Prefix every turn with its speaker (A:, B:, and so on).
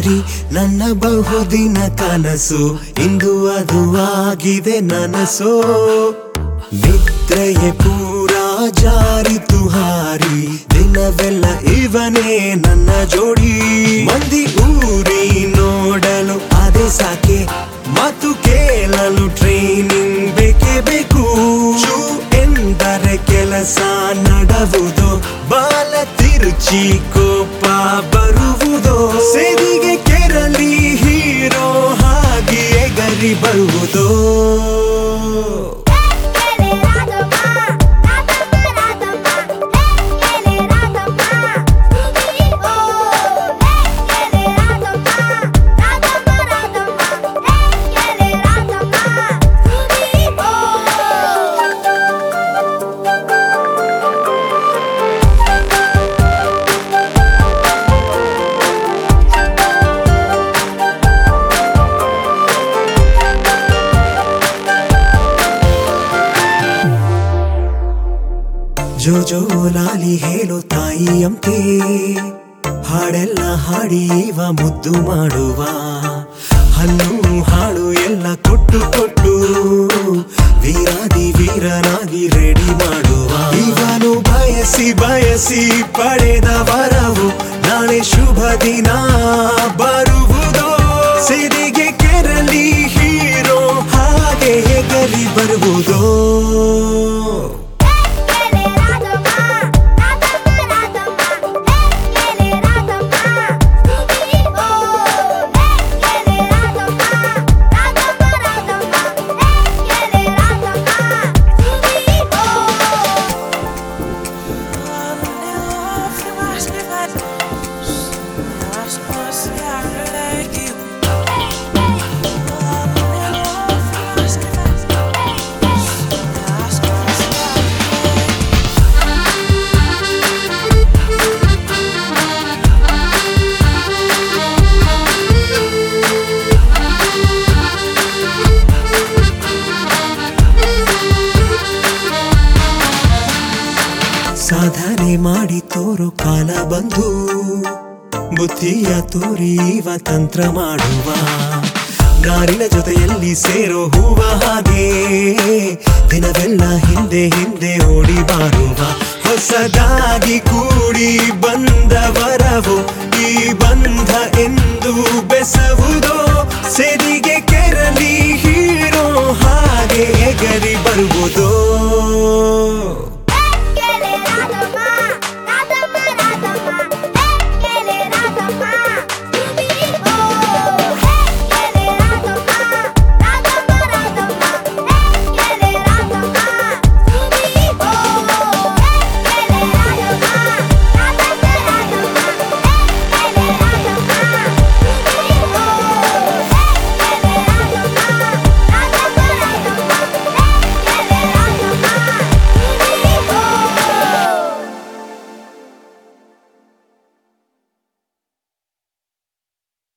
A: ರಾತ್ರಿ ನನ್ನ ಬಹುದಿನ ಕನಸು ಇಂದು ಅದು ಆಗಿದೆ ನನಸೋ ನಿದ್ರೆಯೇ ಪೂರ ಜಾರಿತು ಹಾರಿ ದಿನವೆಲ್ಲ ಇವನೇ ನನ್ನ ಜೋಡಿ ಮಂದಿ ಊರಿ ನೋಡಲು ಅದೇ ಸಾಕೆ ಮಾತು ಕೇಳಲು ಟ್ರೈನಿಂಗ್ ಬೇಕೇ ಬೇಕು ಚೂ ಎಂದರೆ ಕೆಲಸ ನಡವುದು ಬಾಲ ತಿರುಚಿ ಕೋಪ ಬರುವುದೋ ಸೇದಿಗೆ ಕೆರಳಿ ಹೀರೋ ಹಾಗೆ ಗರಿ ಬರುವುದೋ
B: ಎಲೆ ರಾಧಮ್ಮ ರಾಧಮ್ಮ ರಾಧಮ್ಮ ಎಲೆ ರಾಧಮ್ಮ ಸುಗಿ ಓ ಎಲೆ ರಾಧಮ್ಮ ರಾಧಮ್ಮ ರಾಧಮ್ಮ ಎಲೆ ರಾಧಮ್ಮ ಸುಗಿ ಓ
A: ಜೋ ಜೋ ಲಾಲಿ ಹೇಳು ತಾಯಿಯಂತೆ ಹಾಡೆಲ್ಲ ಹಾಡಿ ಇವ ಮುದ್ದು ಮಾಡುವ ಹಲ್ಲು ಹಾಳು ಎಲ್ಲ ಕೊಟ್ಟು ಕೊಟ್ಟು ವೀರಾದಿ ವೀರನಾಗಿ ರೆಡಿ ಮಾಡುವ ಇವನು ಬಯಸಿ ಬಯಸಿ ಪಡೆದ ವರವು ನಾಳೆ ಶುಭ ದಿನ ಬರುವುದೋ ಸಿದಿಗೆ ಕೆರಲಿ ಹೀರೋ ಹಾಗೆ ಗರಿ ಬರುವುದೋ
B: ಎಲೆ ರಾಧಮ್ಮ ರಾಧಮ್ಮ ರಾಧಮ್ಮ ಎಲೆ ರಾಧಮ್ಮ ಸುಗಿ ಓ ಎಲೆ ರಾಧಮ್ಮ ರಾಧಮ್ಮ ರಾಧಮ್ಮ ಎಲೆ ರಾಧಮ್ಮ ಸುಗಿ ಓ
A: ಸಾಧನೆ ಮಾಡಿ ತೋರು ಕಾಲ ಬಂದು ಬುದ್ಧಿಯ ತೋರಿ ಇವ ತಂತ್ರ ಮಾಡುವ ನಾರಿನ ಜೊತೆಯಲ್ಲಿ ಸೇರೋ ಹೂವ ಹಾಗೆ ದಿನವೆಲ್ಲ ಹಿಂದೆ ಹಿಂದೆ ಓಡಿ ಬಾರುವ ಹೊಸದಾಗಿ ಕೂಡಿ ಬಂದವರವು ಈ ಬಂಧ ಎಂದು ಬೆಸವುದೋ ಸೇ